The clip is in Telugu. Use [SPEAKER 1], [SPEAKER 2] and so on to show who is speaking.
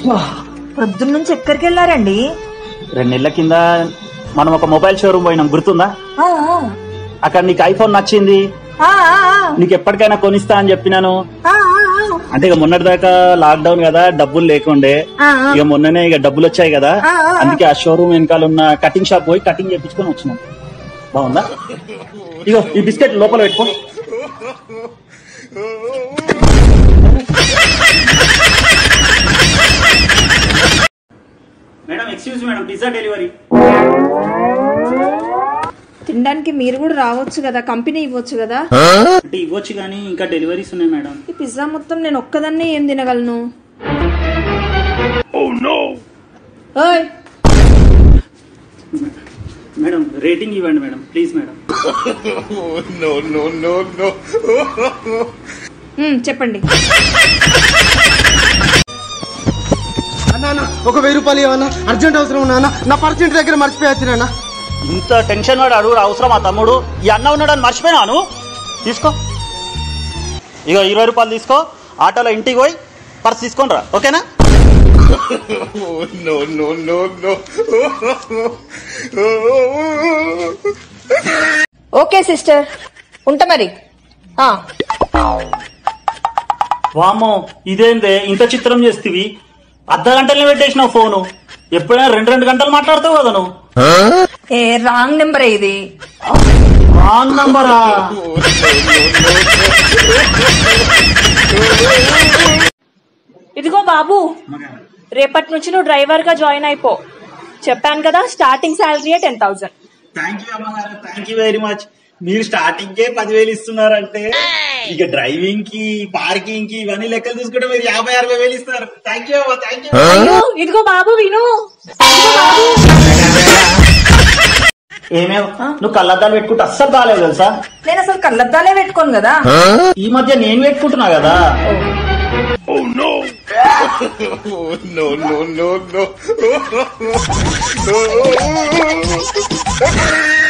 [SPEAKER 1] పొద్దున్న నుంచి ఎక్కడికి వెళ్ళారండి
[SPEAKER 2] రెండు నెలల కింద మనం ఒక మొబైల్ షోరూమ్ పోయినాం గుర్తుందా
[SPEAKER 1] ఆ, ఆ,
[SPEAKER 2] అక్కడ నీకు ఐఫోన్ నచ్చింది
[SPEAKER 1] ఆ, ఆ, ఆ,
[SPEAKER 2] నీకు ఎప్పటికైనా కొనిస్తా అని చెప్పినాను
[SPEAKER 1] ఆ, ఆ,
[SPEAKER 2] అంటే ఇక మొన్నటి దాకా లాక్డౌన్ కదా డబ్బులు లేకుండే
[SPEAKER 1] ఆ, ఆ.
[SPEAKER 2] ఇక మొన్ననే ఇక డబ్బులు వచ్చాయి కదా
[SPEAKER 1] ఆ, ఆ, ఆ.
[SPEAKER 2] అందుకే ఆ షోరూమ్ వెనకాల ఉన్న కటింగ్ షాప్ పోయి కటింగ్ చేయించుకొని వచ్చినాం బాగుందా ఇగో ఈ బిస్కెట్ లోపల పెట్టుకో madam excuse madam pizza delivery
[SPEAKER 1] తినడానికి మీరు కూడా రావచ్చు కదా కంపెనీ ఇవ్వచ్చు కదా
[SPEAKER 2] అంటే ఇవ్వచ్చు కానీ ఇంకా డెలివరీస్ ఉన్నాయి మేడం
[SPEAKER 1] ఈ పిజ్జా మొత్తం నేను ఒక్కదాన్నే ఏం తినగలను ఓయ్
[SPEAKER 2] మేడం రేటింగ్ ఇవ్వండి మేడం ప్లీజ్ మేడం
[SPEAKER 1] మ్, చెప్పండి
[SPEAKER 3] అన్నా అన్న, ఒక వెయ్యి రూపాయలు ఇవ్వన్నా అర్జెంట్ అవసరం ఉన్నా అన్న నా పర్స్ ఇంటి దగ్గర మర్చిపోయచ్చు నాన్న
[SPEAKER 2] ఇంత టెన్షన్ వాడు అడుగుడు అవసరం ఆ తమ్ముడు ఈ అన్న ఉన్నాడని మర్చిపోయినాను తీసుకో ఇగో ఇరవై రూపాయలు తీసుకో ఆటోలో ఇంటికి పోయి పర్స్ తీసుకొని రా ఓకేనా
[SPEAKER 1] ఓకే సిస్టర్ ఉంటా మరి ఆ,
[SPEAKER 2] వామ్మో ఇదేందే ఇంత చిత్రం చేస్తేవి అర్ధ గంటలనే పెట్టేసినావు ఫోను ఎప్పుడైనా రెండు రెండు గంటలు మాట్లాడతావు కదా నువ్వు
[SPEAKER 1] ఏ రాంగ్ నెంబర్ ఇది
[SPEAKER 2] రాంగ్ నంబరా
[SPEAKER 4] ఇదిగో బాబు రేపటి నుంచి నువ్వు డ్రైవర్ గా జాయిన్ అయిపో చెప్పాను కదా starting salary ten thousand
[SPEAKER 2] thank you అమ్మగారు థ్యాంక్ యూ వెరీ మచ్ మీరు స్టార్టింగ్ కే పదివేలు ఇస్తున్నారంటే ఇక డ్రైవింగ్ కి పార్కింగ్ కి ఇవన్నీ లెక్కలు చూసుకుంటే మీరు యాభై అరవై వేలు ఇస్తారు థ్యాంక్ యూ అమ్మా థ్యాంక్ యూ
[SPEAKER 4] అయ్యో ఇదిగో బాబు విను ఇదిగో బాబు
[SPEAKER 2] ఏమేం నువ్వు కళ్ళద్దాలు పెట్టుకుంటే అస్సలు బాగాలేదు తెలుసా
[SPEAKER 1] నేను అసలు కళ్ళద్దాలే పెట్టుకోను కదా
[SPEAKER 2] ఈ మధ్య నేను పెట్టుకుంటున్నా కదా
[SPEAKER 3] no, no, no, no.